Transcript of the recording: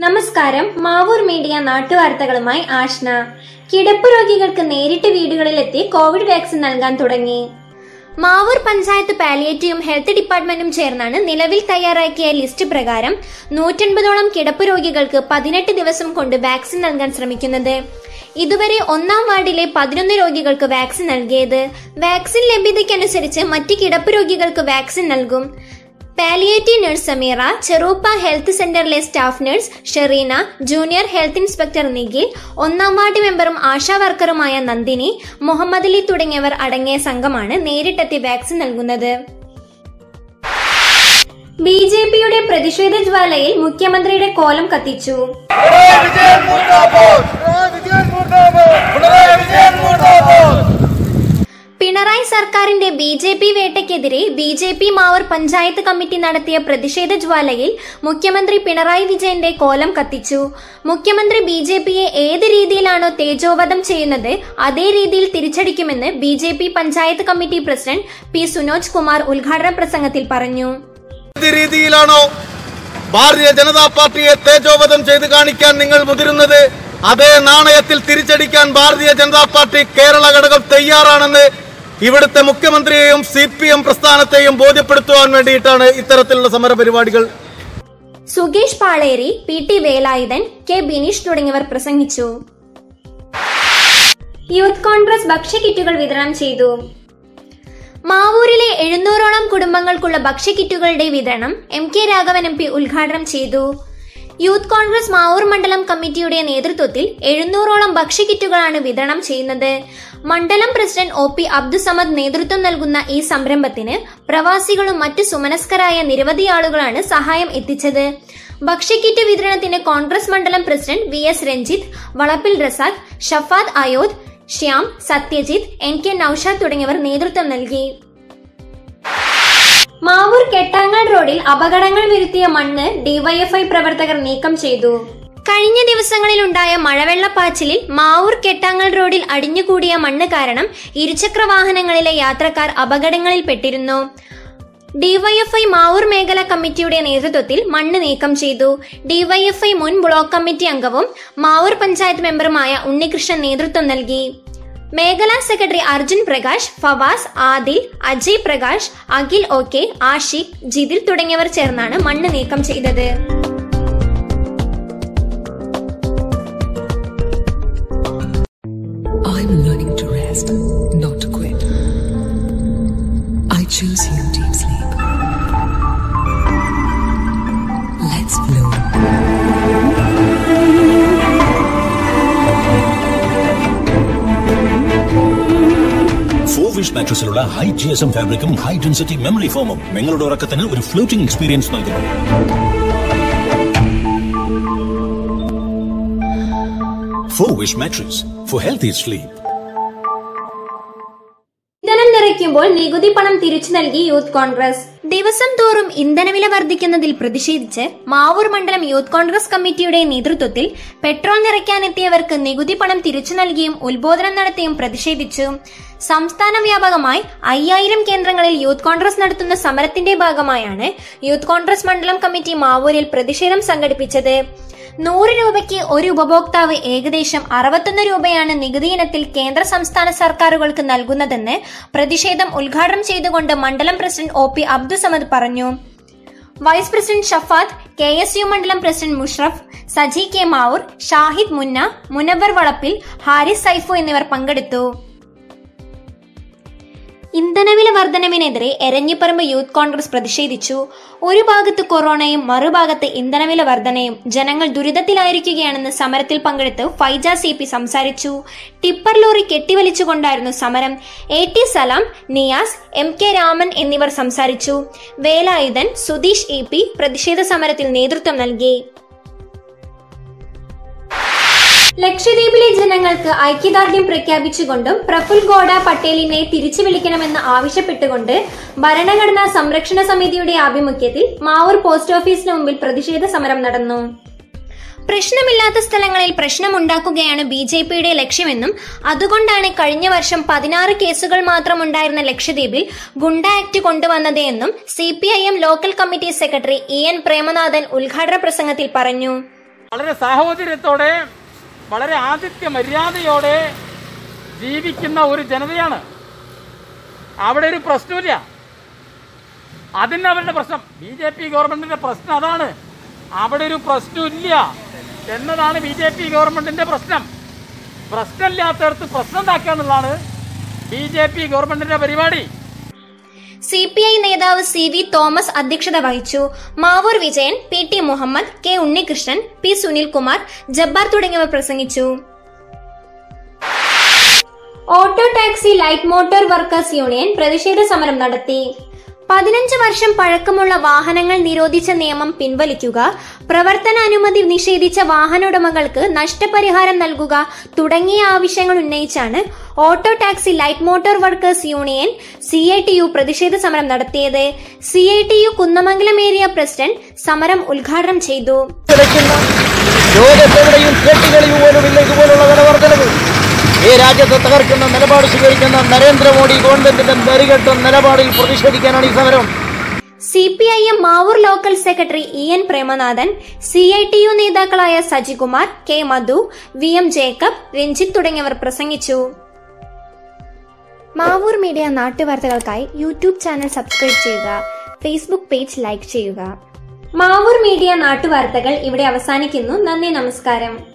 നമസ്കാരം മാവൂർ മീഡിയ നാട്ടുവാർത്തകളുമായി ആഷ്ന കിടപ്പ് രോഗികൾക്ക് നേരിട്ട് വീടുകളിലെത്തി കോവിഡ് വാക്സിൻ നൽകാൻ തുടങ്ങി മാവൂർ പഞ്ചായത്ത് പാലിയേറ്റീവും ഹെൽത്ത് ഡിപ്പാർട്ട്മെന്റും ചേർന്നാണ് നിലവിൽ തയ്യാറാക്കിയ ലിസ്റ്റ് പ്രകാരം നൂറ്റൻപതോളം കിടപ്പ് രോഗികൾക്ക് പതിനെട്ട് ദിവസം കൊണ്ട് വാക്സിൻ നൽകാൻ ശ്രമിക്കുന്നത് ഇതുവരെ ഒന്നാം വാർഡിലെ പതിനൊന്ന് രോഗികൾക്ക് വാക്സിൻ നൽകിയത് വാക്സിൻ ലഭ്യതയ്ക്കനുസരിച്ച് മറ്റ് കിടപ്പ് രോഗികൾക്ക് വാക്സിൻ നൽകും palliative nurse Sameera Cheruppa health സെന്ററിലെ staff nurse Sherina junior health inspector Nikhil ഒന്നാം വാർഡ് മെമ്പറും ആശാ വർക്കറുമായ നന്ദിനി മുഹമ്മദ് അലി തുടങ്ങിയവർ അടങ്ങിയ സംഘമാണ് നേരിട്ടെത്തി വാക്സിൻ നൽകുന്നത് ബി ജെ പിയുടെ പ്രതിഷേധ ജ്വാലയിൽ മുഖ്യമന്ത്രിയുടെ കോലം കത്തിച്ചു പിണറായി വിജയൻ മുർദാബാദ് പിണറായി വിജയൻ മുർദാബാദ് പിണറായി സർക്കാരിന്റെ ബി ജെ പി വേട്ടയ്ക്കെതിരെ B J P Mavoor panchayat committee നടത്തിയ പ്രതിഷേധ ജ്വാലയിൽ മുഖ്യമന്ത്രി പിണറായി വിജയന്റെ കോലം കത്തിച്ചു മുഖ്യമന്ത്രി ബി ജെ പിയെ ഏത് രീതിയിലാണോ തേജോവധം ചെയ്യുന്നത് അതേ രീതിയിൽ തിരിച്ചടിക്കുമെന്ന് B J P panchayat committee president P Sunoj Kumar ഉദ്ഘാടന പ്രസംഗത്തിൽ പറഞ്ഞു ഏത് രീതിയിലാണോ ഭാരതീയ ജനതാ പാർട്ടിയെ തേജോവധം ചെയ്ത് കാണിക്കാൻ നിങ്ങൾ മുതിരുന്നത് അതേ നാണയത്തിൽ തിരിച്ചടിക്കാൻ ഭാരതീയ ജനതാ പാർട്ടി കേരള ഘടകം തയ്യാറാണെന്ന് ഇവിടുത്തെ മുഖ്യമന്ത്രിയെയും സി പി എം പ്രസ്ഥാനത്തെയും ബോധ്യപ്പെടുത്തുവാൻ വേണ്ടിയിട്ടാണ് ഇത്തരത്തിലുള്ള സമര പരിപാടികൾ Sukesh Paleri P T Velayudhan K Bineesh തുടങ്ങിയവർ പ്രസംഗിച്ചു യൂത്ത് കോൺഗ്രസ് ഭക്ഷ്യക്കിറ്റുകൾ വിതരണം ചെയ്തു മാവൂരിലെ എഴുന്നൂറോളം കുടുംബങ്ങൾക്കുള്ള ഭക്ഷ്യക്കിറ്റുകളുടെ വിതരണം M K Raghavan M P ഉദ്ഘാടനം ചെയ്തു യൂത്ത് കോൺഗ്രസ് മാവൂർ മണ്ഡലം കമ്മിറ്റിയുടെ നേതൃത്വത്തിൽ എഴുന്നൂറോളം ഭക്ഷ്യക്കിറ്റുകളാണ് വിതരണം ചെയ്യുന്നത് മണ്ഡലം പ്രസിഡന്റ് ഒ പി അബ്ദുസമദ് നേതൃത്വം നൽകുന്ന ഈ സംരംഭത്തിന് പ്രവാസികളും മറ്റു സുമനസ്കരായ നിരവധി ആളുകളാണ് സഹായം എത്തിച്ചത് ഭക്ഷ്യക്കിറ്റ് വിതരണത്തിന് കോൺഗ്രസ് മണ്ഡലം president V S Ranjith Valappil Razak Shafad Ayodh Shyam Sathyajith N K Noushad തുടങ്ങിയവർ നേതൃത്വം നൽകി മാവൂർ കെട്ടാങ്ങൽ റോഡിൽ അപകടങ്ങൾ വരുത്തിയ മണ്ണ് ഡിവൈഎഫ്ഐ പ്രവർത്തകർ നീക്കം ചെയ്തു കഴിഞ്ഞ ദിവസങ്ങളിൽ ഉണ്ടായ മഴവെള്ളപ്പാച്ചിലിൽ മാവൂർ കെട്ടാങ്ങൽ റോഡിൽ അടിഞ്ഞുകൂടിയ മണ്ണ് കാരണം ഇരുചക്ര വാഹനങ്ങളിലെ യാത്രക്കാർ അപകടങ്ങളിൽ പെട്ടിരുന്നു ഡിവൈഎഫ്ഐ മാവൂർ മേഖല കമ്മിറ്റിയുടെ നേതൃത്വത്തിൽ മണ്ണ് നീക്കം ചെയ്തു ഡിവൈഎഫ്ഐ മുൻ ബ്ലോക്ക് കമ്മിറ്റി അംഗവും മാവൂർ പഞ്ചായത്ത് മെമ്പറുമായ ഉണ്ണികൃഷ്ണൻ നേതൃത്വം നൽകി മേഖലാ secretary Arjun Prakash Fawas Adil Ajay Prakash Akhil O K Ashiq Jithil തുടങ്ങിയവർ ചേർന്നാണ് മണ്ണ് നീക്കം ചെയ്തത് I'm learning to rest, not to quit. I choose you, deep sleep. Let's flow. Four wish മാട്രസിലുള്ള ഹൈ ജി എസ് എം ഫാബ്രിക്കും ഹൈ ഡെൻസിറ്റി മെമ്മറി ഫോമും നിങ്ങളുടെ ഉറക്കത്തിന് ഒരു ഫ്ലോട്ടിംഗ് എക്സ്പീരിയൻസ് നൽകുന്നു four wish mattress for healthy sleep ഇന്ധനം നിറയ്ക്കുമ്പോൾ നികുതി പണം തിരിച്ചു നൽകി യൂത്ത് കോൺഗ്രസ് ദിവസം തോറും ഇന്ധനവില വർദ്ധിക്കുന്നതിൽ പ്രതിഷേധിച്ച് മാവൂർ മണ്ഡലം യൂത്ത് കോൺഗ്രസ് കമ്മിറ്റിയുടെ നേതൃത്വത്തിൽ പെട്രോൾ നിറയ്ക്കാനെത്തിയവർക്ക് നികുതി പണം തിരിച്ചു നൽകിയും ഉത്ബോധനം നടത്തിയും പ്രതിഷേധിച്ചു സംസ്ഥാന വ്യാപകമായി അയ്യായിരം കേന്ദ്രങ്ങളിൽ യൂത്ത് കോൺഗ്രസ് നടത്തുന്ന സമരത്തിന്റെ ഭാഗമായാണ് യൂത്ത് കോൺഗ്രസ് മണ്ഡലം കമ്മിറ്റി മാവൂരിൽ പ്രതിഷേധം സംഘടിപ്പിച്ചത് നൂറ് രൂപയ്ക്ക് ഒരു ഉപഭോക്താവ് ഏകദേശം അറുപത്തൊന്ന് രൂപയാണ് നികുതി ഇനത്തിൽ കേന്ദ്ര സംസ്ഥാന സർക്കാരുകൾക്ക് നൽകുന്നതെന്ന് പ്രതിഷേധം ഉദ്ഘാടനം ചെയ്തുകൊണ്ട് മണ്ഡലം പ്രസിഡന്റ് ഒ പി അബ്ദുസമദ് പറഞ്ഞു vice president Shafad K S U മണ്ഡലം പ്രസിഡന്റ് മുഷ്റഫ് സജി കെ മാവൂർ ഷാഹിദ് മുന്ന മുനവർ വളപ്പിൽ ഹാരിസ് സൈഫു എന്നിവർ പങ്കെടുത്തു ഇന്ധനവില വർധനവിനെതിരെ എരഞ്ഞിപ്പറമ്പ് യൂത്ത് കോൺഗ്രസ് പ്രതിഷേധിച്ചു ഒരു ഭാഗത്ത് കൊറോണയും മറുഭാഗത്ത് ഇന്ധനവില വർധനയും ജനങ്ങൾ ദുരിതത്തിലായിരിക്കുകയാണെന്ന് സമരത്തിൽ പങ്കെടുത്ത് ഫൈജ സി പി സംസാരിച്ചു ടിപ്പർ ലോറി കെട്ടിവലിച്ചുകൊണ്ടായിരുന്നു സമരം A T Salam Niyas M K Raman എന്നിവർ സംസാരിച്ചു വേലായുധൻ സുധീഷ് ഇ പി പ്രതിഷേധ സമരത്തിൽ നേതൃത്വം നൽകി ലക്ഷദ്വീപിലെ ജനങ്ങൾക്ക് ഐക്യദാർഢ്യം പ്രഖ്യാപിച്ചുകൊണ്ടും പ്രഫുൽ ഗോഡ പട്ടേലിനെ തിരിച്ചു വിളിക്കണമെന്ന് ആവശ്യപ്പെട്ടുകൊണ്ട് ഭരണഘടനാ സംരക്ഷണ സമിതിയുടെ ആഭിമുഖ്യത്തിൽ മാവൂർ പോസ്റ്റ് ഓഫീസിന് മുമ്പിൽ പ്രതിഷേധ സമരം നടന്നു പ്രശ്നമില്ലാത്ത സ്ഥലങ്ങളിൽ പ്രശ്നമുണ്ടാക്കുകയാണ് ബി ജെ പിയുടെ ലക്ഷ്യമെന്നും അതുകൊണ്ടാണ് കഴിഞ്ഞ വർഷം പതിനാറ് കേസുകൾ മാത്രമുണ്ടായിരുന്ന ലക്ഷദ്വീപിൽ ഗുണ്ട ആക്ട് കൊണ്ടുവന്നത് എന്നും C local committee secretary E N Premanathan ഉദ്ഘാടന പ്രസംഗത്തിൽ പറഞ്ഞു വളരെ സാഹോദര്യത്തോടെ വളരെ ആതിഥ്യ മര്യാദയോടെ ജീവിക്കുന്ന ഒരു ജനതയാണ് അവിടെ ഒരു പ്രശ്നമില്ല അതിന് അവരുടെ പ്രശ്നം ബി ജെ പി ഗവൺമെന്റിന്റെ പ്രശ്നം അതാണ് അവിടെ ഒരു പ്രശ്നമില്ല എന്നതാണ് ബി ജെ പി ഗവൺമെന്റിന്റെ പ്രശ്നം പ്രശ്നമില്ലാത്തടത്ത് പ്രശ്നം ഉണ്ടാക്കുക എന്നുള്ളതാണ് ബി ജെ പി ഗവൺമെന്റിന്റെ പരിപാടി സി പി ഐ നേതാവ് സി വി തോമസ് അധ്യക്ഷത വഹിച്ചു Mavoor Vijayan P T Muhammad K Unnikrishnan P Sunilkumar Jabbar തുടങ്ങിയവർ പ്രസംഗിച്ചു auto taxi light motor workers union പ്രതിഷേധ സമരം നടത്തി പതിനഞ്ച് വർഷം പഴക്കമുള്ള വാഹനങ്ങൾ നിരോധിച്ച നിയമം പിൻവലിക്കുക പ്രവർത്തനാനുമതി നിഷേധിച്ച വാഹനോടമകൾക്ക് നഷ്ടപരിഹാരം നൽകുക തുടങ്ങിയ ആവശ്യങ്ങൾ ഉന്നയിച്ചാണ് auto taxi light motor workers union C I T U പ്രതിഷേധ സമരം നടത്തിയത് C I T U Kunnamangalam area president സമരം ഉദ്ഘാടനം ചെയ്തു കിടക്കുന്ന ലോകത്തെവിടെയും കേട്ടുകളിൽ പോലുമില്ല ഇതുപോലുള്ള വിലവർദ്ധനവ് ഈ രാജ്യത്തെ തകർക്കുന്ന നിലപാട് സ്വീകരിക്കുന്ന നരേന്ദ്രമോദി ഗവൺമെന്റിന്റെ നെറികെട്ട നിലപാടിൽ പ്രതിഷേധിക്കാനാണ് ഈ സമരം C P I M Mavoor local secretary E N Premanathan C I T U നേതാക്കളായ Sajikumar K Madhu V M Jacob Ranjith തുടങ്ങിയവർ പ്രസംഗിച്ചു മാവൂർ മീഡിയ നാട്ടുവാർത്തകൾക്കായി യൂട്യൂബ് ചാനൽ സബ്സ്ക്രൈബ് ചെയ്യുക ഫേസ്ബുക്ക് പേജ് ലൈക്ക് ചെയ്യുക മാവൂർ മീഡിയ നാട്ടുവാർത്തകൾ ഇവിടെ അവസാനിക്കുന്നു നന്ദി നമസ്കാരം